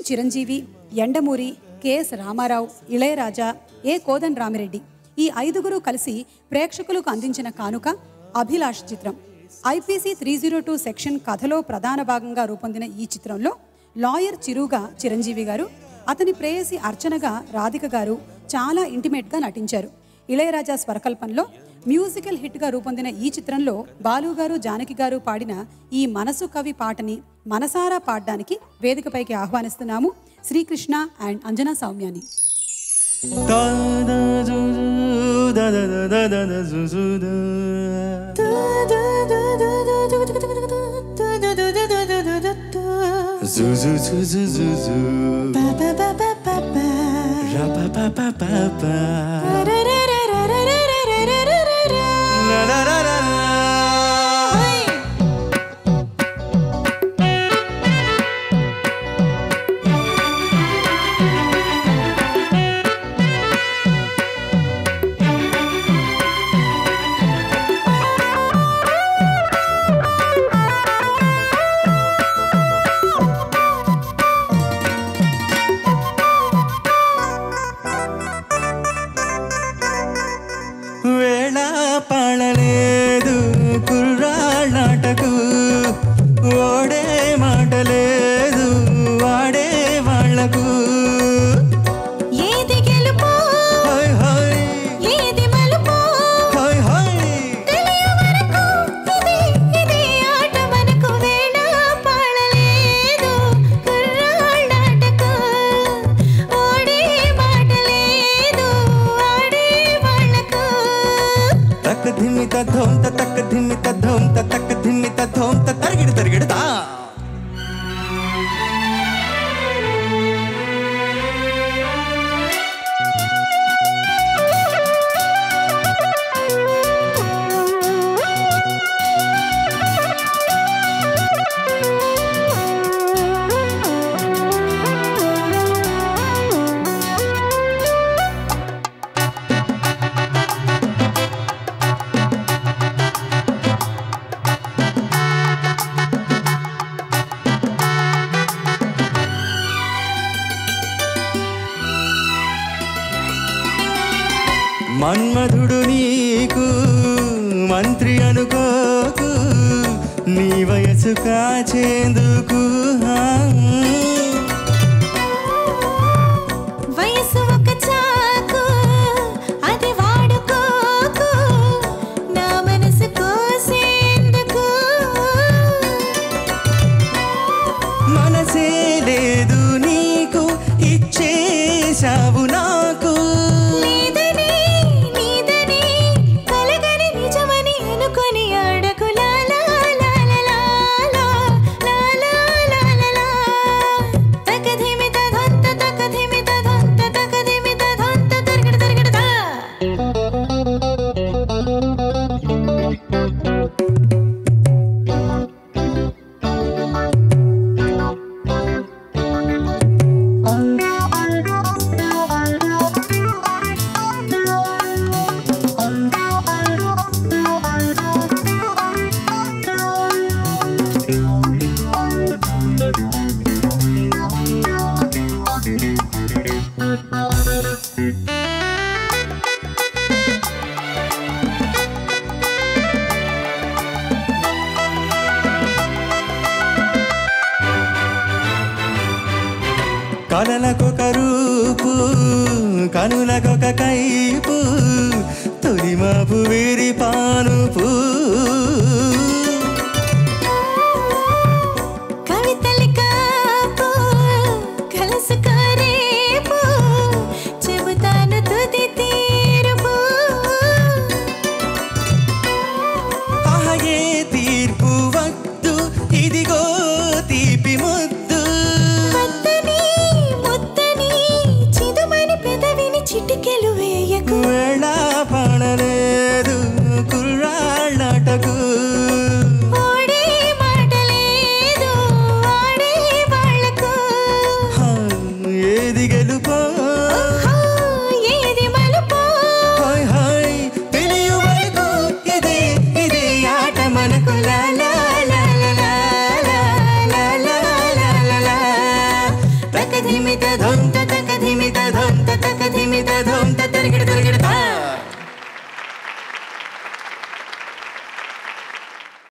చిరంజీవి ఎండమూరి కెఎస్ రామారావు ఇళయరాజా ఏ కోదన్ రామిరెడ్డి ఈ ఐదుగురు కలిసి ప్రేక్షకులకు అందించిన కానుక అభిలాష్ చిత్రం IPC three zero two section కథలో ప్రధాన భాగంగా రూపొందిన ఈ చిత్రంలో లాయర్ చిరుగా చిరంజీవి గారు అతని ప్రేయసి అర్చనగా రాధిక గారు చాలా ఇంటిమేట్గా నటించారు ఇళయరాజా స్వరకల్పంలో మ్యూజికల్ హిట్గా రూపొందిన ఈ చిత్రంలో బాలు గారు జానకి గారు పాడిన ఈ మనసు కవి పాటని మనసారా పాడడానికి వేదికపైకి ఆహ్వానిస్తున్నాము శ్రీకృష్ణ అండ్ అంజనా సౌమ్యాని వేళ పడలేదు కుర్రాళ్ళాటకు ఓడే మాట లేదు వాడే వాళ్లకు ఏది గెలుపు హోయ్ హోయ్ ఏది మలుపు హోయ్ హోయ్ తెలియ వరకు ఇది ఇది ఆట మనకు వేళ పాడలేదు కుర్రాళ్ళాటకు ఓడే మాట లేదు ఆడే వాళ్ళకు తక్క ధిమ్మిత ధోంత తక్క ధిమ్మిత ధోంత తక్క ధిమ్మిత ధోంత తరిగిడు తరిగిడుతా మన్మధుడు నీకు మంత్రి అనుకోకు నీ వయసు కాచేందుకు హా. వయసు ఒక చాకు అది వాడుకోకు నా మనసు కోసేందుకు మనసే లేదు నీకు ఇచ్చేశావు నాకు లేదని నీదని కలగని నిజమని అనుకొని ఆడకు లా లా లా లా లా లా లా లా లా లా లా. తకధిమిత ధంత తకధిమిత ధంత తకధిమిత ధంత తిరగడ తిరగడ దా. కలలకొక రూపు కనులకొక కైపు తొలిమాపు వీరి పానుపు కవితలి కాపు కలసుకో రేపు చెబుతాను తుది తీరుపు ఆహే తీర్పు వద్దు ఇదిగో తీపి ముద్దు వద్దని ముద్దని చిదుమని పెదవిని చిటికెలు వేయకు వేళ పడలేదు ధిమిత ధుంత